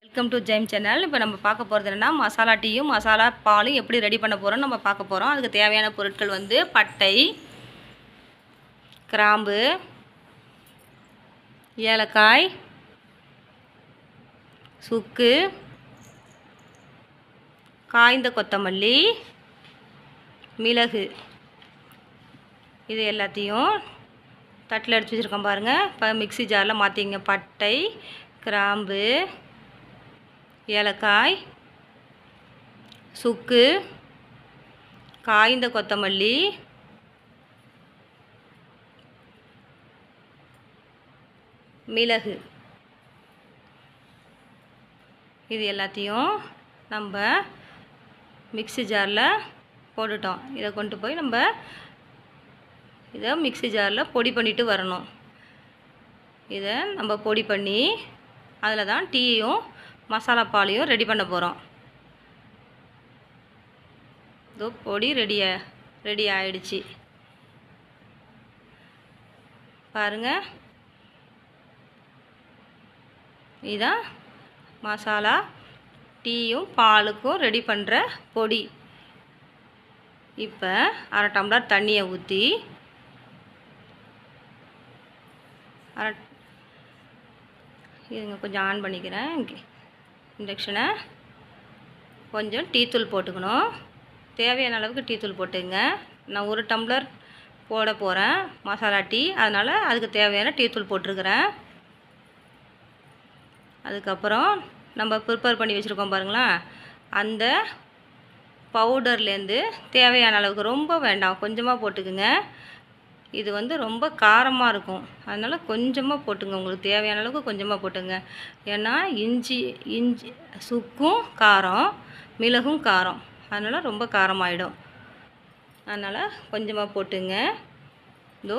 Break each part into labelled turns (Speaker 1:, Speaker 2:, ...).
Speaker 1: welcome to Jayam channel இப்போ நம்ம பார்க்க போகிறது என்னென்னா மசாலா டீயும் மசாலா பாலும் எப்படி ரெடி பண்ண போகிறோம் நம்ம பார்க்க போகிறோம் அதுக்கு தேவையான பொருட்கள் வந்து பட்டை கிராம்பு ஏலக்காய் சுக்கு காய்ந்த கொத்தமல்லி மிளகு இது எல்லாத்தையும் தட்டில் அடித்து வச்சுருக்கோம் பாருங்கள் இப்போ மிக்ஸி ஜாரில் மாற்றிங்க பட்டை கிராம்பு ஏலக்காய் சுக்கு காய்ந்த கொத்தமல்லி மிளகு இது எல்லாத்தையும் நம்ம மிக்ஸி ஜாரில் போட்டுட்டோம் இதை கொண்டு போய் நம்ம இதை மிக்ஸி ஜாரில் பொடி பண்ணிட்டு வரணும் இதை நம்ம பொடி பண்ணி அதில் தான் டீயும் மசாலா பாலையும் ரெடி பண்ண போகிறோம் இதோ பொடி ரெடிய ரெடி ஆயிடுச்சு பாருங்கள் இதான் மசாலா டீயும் பாலுக்கும் ரெடி பண்ணுற பொடி இப்போ அரை டம்ளர் தண்ணியை ஊற்றி அரை இதுங்க கொஞ்சம் ஆன் பண்ணிக்கிறேன் இண்டக்ஷனை கொஞ்சம் டீத்தூள் போட்டுக்கணும் தேவையான அளவுக்கு டீத்தூள் போட்டுங்க நான் ஒரு டம்ளர் போட போகிறேன் மசாலா டீ அதனால் அதுக்கு தேவையான டீத்தூள் போட்டிருக்கிறேன் அதுக்கப்புறம் நம்ம ப்ரிப்பேர் பண்ணி வச்சுருக்கோம் பாருங்களேன் அந்த பவுடர்லேருந்து தேவையான அளவுக்கு ரொம்ப வேண்டாம் கொஞ்சமாக போட்டுக்குங்க இது வந்து ரொம்ப காரமாக இருக்கும் அதனால் கொஞ்சமாக போட்டுங்க உங்களுக்கு தேவையான அளவுக்கு கொஞ்சமாக போட்டுங்க ஏன்னா இஞ்சி இஞ்சி சுக்கும் காரம் மிளகும் காரம் அதனால் ரொம்ப காரமாயிடும் அதனால் கொஞ்சமாக போட்டுங்க இதோ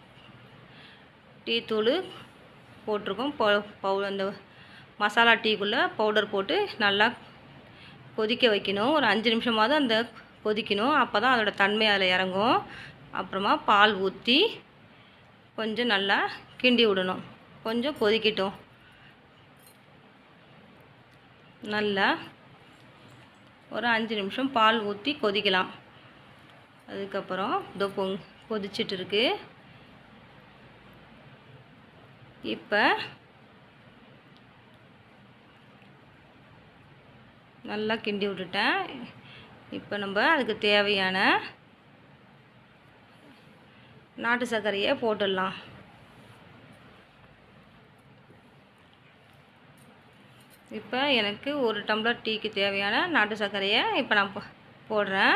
Speaker 1: டீ தூள் போட்டிருக்கோம் பவு அந்த மசாலா டீக்குள்ளே பவுடர் போட்டு நல்லா கொதிக்க வைக்கணும் ஒரு அஞ்சு நிமிஷமாவது அந்த கொதிக்கணும் அப்போ தான் அதோடய தன்மை அதில் இறங்கும் அப்புறமா பால் ஊற்றி கொஞ்சம் நல்லா கிண்டி விடணும் கொஞ்சம் கொதிக்கட்டும் நல்லா ஒரு அஞ்சு நிமிஷம் பால் ஊற்றி கொதிக்கலாம் அதுக்கப்புறம் இதோ பொங் கொதிச்சிட்டு இருக்கு இப்போ நல்லா கிண்டி விட்டுட்டேன் இப்போ நம்ம அதுக்கு தேவையான நாட்டு சர்க்கரையை போட்டுடலாம் இப்போ எனக்கு ஒரு டம்ளர் டீக்கு தேவையான நாட்டு சர்க்கரையை இப்போ நான் போடுறேன்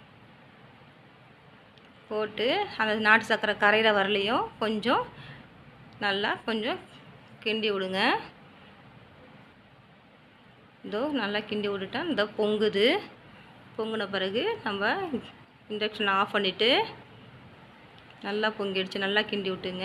Speaker 1: போட்டு அந்த நாட்டு சர்க்கரை கரையில் வரலையும் கொஞ்சம் நல்லா கொஞ்சம் கிண்டி விடுங்க இதோ நல்லா கிண்டி விட்டுட்டேன் இந்த பொங்குது பொங்குன பிறகு நம்ம இண்டக்ஷனை ஆஃப் பண்ணிவிட்டு நல்லா பொங்கிடுச்சு நல்லா கிண்டி விட்டுங்க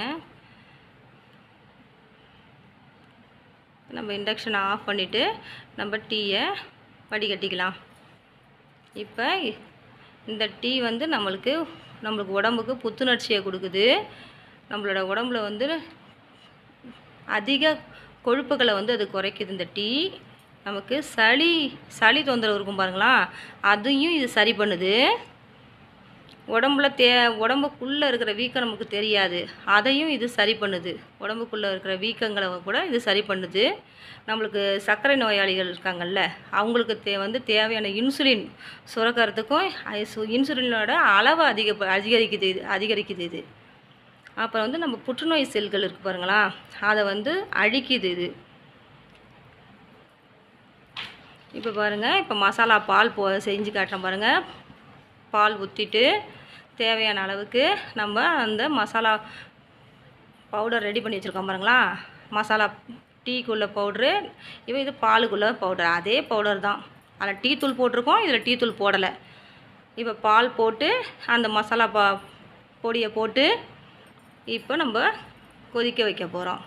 Speaker 1: நம்ம இண்டக்ஷனை ஆஃப் பண்ணிவிட்டு நம்ம டீயை வடிகட்டிக்கலாம் இப்போ இந்த டீ வந்து நம்மளுக்கு நம்மளுக்கு உடம்புக்கு புத்துணர்ச்சியை கொடுக்குது நம்மளோட உடம்புல வந்து அதிக கொழுப்புகளை வந்து அது குறைக்குது இந்த டீ நமக்கு சளி சளி தொந்தரவு இருக்கும் பாருங்களா அதையும் இது சரி பண்ணுது உடம்புல தே உடம்புக்குள்ளே இருக்கிற வீக்கம் நமக்கு தெரியாது அதையும் இது சரி பண்ணுது உடம்புக்குள்ளே இருக்கிற வீக்கங்களை கூட இது சரி பண்ணுது நம்மளுக்கு சர்க்கரை நோயாளிகள் இருக்காங்கல்ல அவங்களுக்கு தே வந்து தேவையான இன்சுலின் சுரக்கிறதுக்கும் இன்சுலினோட அளவு அதிக அதிகரிக்குது இது அதிகரிக்குது இது அப்புறம் வந்து நம்ம புற்றுநோய் செல்கள் இருக்குது பாருங்களா அதை வந்து அழிக்குது இது இப்போ பாருங்கள் இப்போ மசாலா பால் போ செஞ்சு காட்டுறேன் பாருங்கள் பால் ஊற்றிட்டு தேவையான அளவுக்கு நம்ம அந்த மசாலா பவுடர் ரெடி பண்ணி வச்சுருக்கோம் பாருங்களா மசாலா டீக்குள்ளே பவுட்ரு இப்போ இது பாலுக்குள்ளே பவுடர் அதே பவுடர் தான் அதில் டீ தூள் போட்டிருக்கோம் இதில் டீ தூள் போடலை இப்போ பால் போட்டு அந்த மசாலா பா பொடியை போட்டு இப்போ நம்ம கொதிக்க வைக்க போகிறோம்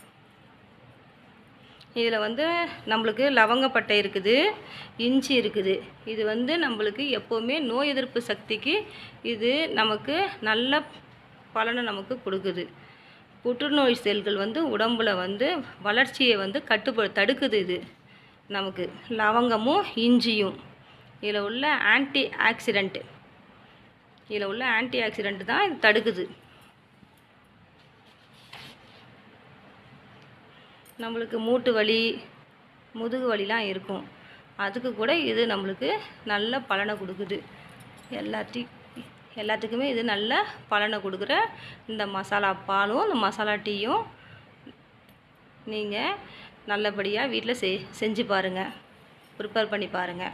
Speaker 1: இதில் வந்து நம்மளுக்கு லவங்கப்பட்டை இருக்குது இஞ்சி இருக்குது இது வந்து நம்மளுக்கு எப்போவுமே நோய் எதிர்ப்பு சக்திக்கு இது நமக்கு நல்ல பலனை நமக்கு கொடுக்குது புற்றுநோய் செல்கள் வந்து உடம்புல வந்து வளர்ச்சியை வந்து கட்டுப்ப தடுக்குது இது நமக்கு லவங்கமும் இஞ்சியும் இதில் உள்ள ஆன்டி ஆக்சிடெண்ட்டு இதில் உள்ள ஆன்டி ஆக்சிடெண்ட் தான் இது தடுக்குது நம்மளுக்கு மூட்டு வலி முதுகு வலிலாம் இருக்கும் அதுக்கு கூட இது நம்மளுக்கு நல்ல பலனை கொடுக்குது எல்லாத்தையும் எல்லாத்துக்குமே இது நல்ல பலனை கொடுக்குற இந்த மசாலா பாலும் இந்த மசாலா டீயும் நீங்கள் நல்லபடியாக வீட்டில் செ செஞ்சு பாருங்கள் ப்ரிப்பேர் பண்ணி பாருங்கள்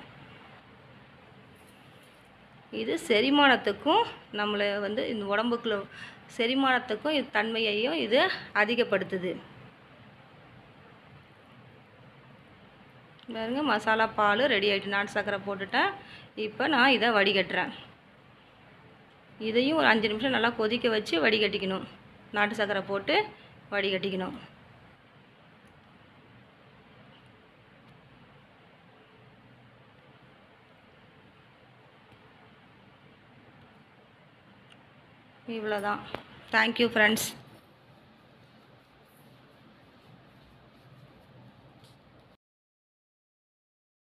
Speaker 1: இது செரிமானத்துக்கும் நம்மளை வந்து இந்த உடம்புக்குள்ள செரிமானத்துக்கும் இது தன்மையையும் இது அதிகப்படுத்துது பாருங்க மசாலா பால் ரெடி ஆகிட்டு நாட்டு சர்க்கரை போட்டுட்டேன் இப்போ நான் இதை வடிகட்டுறேன் இதையும் ஒரு அஞ்சு நிமிஷம் நல்லா கொதிக்க வச்சு வடிகட்டிக்கணும் நாட்டு சர்க்கரை போட்டு வடிகட்டிக்கணும் இவ்வளோதான் தேங்க்யூ ஃப்ரெண்ட்ஸ்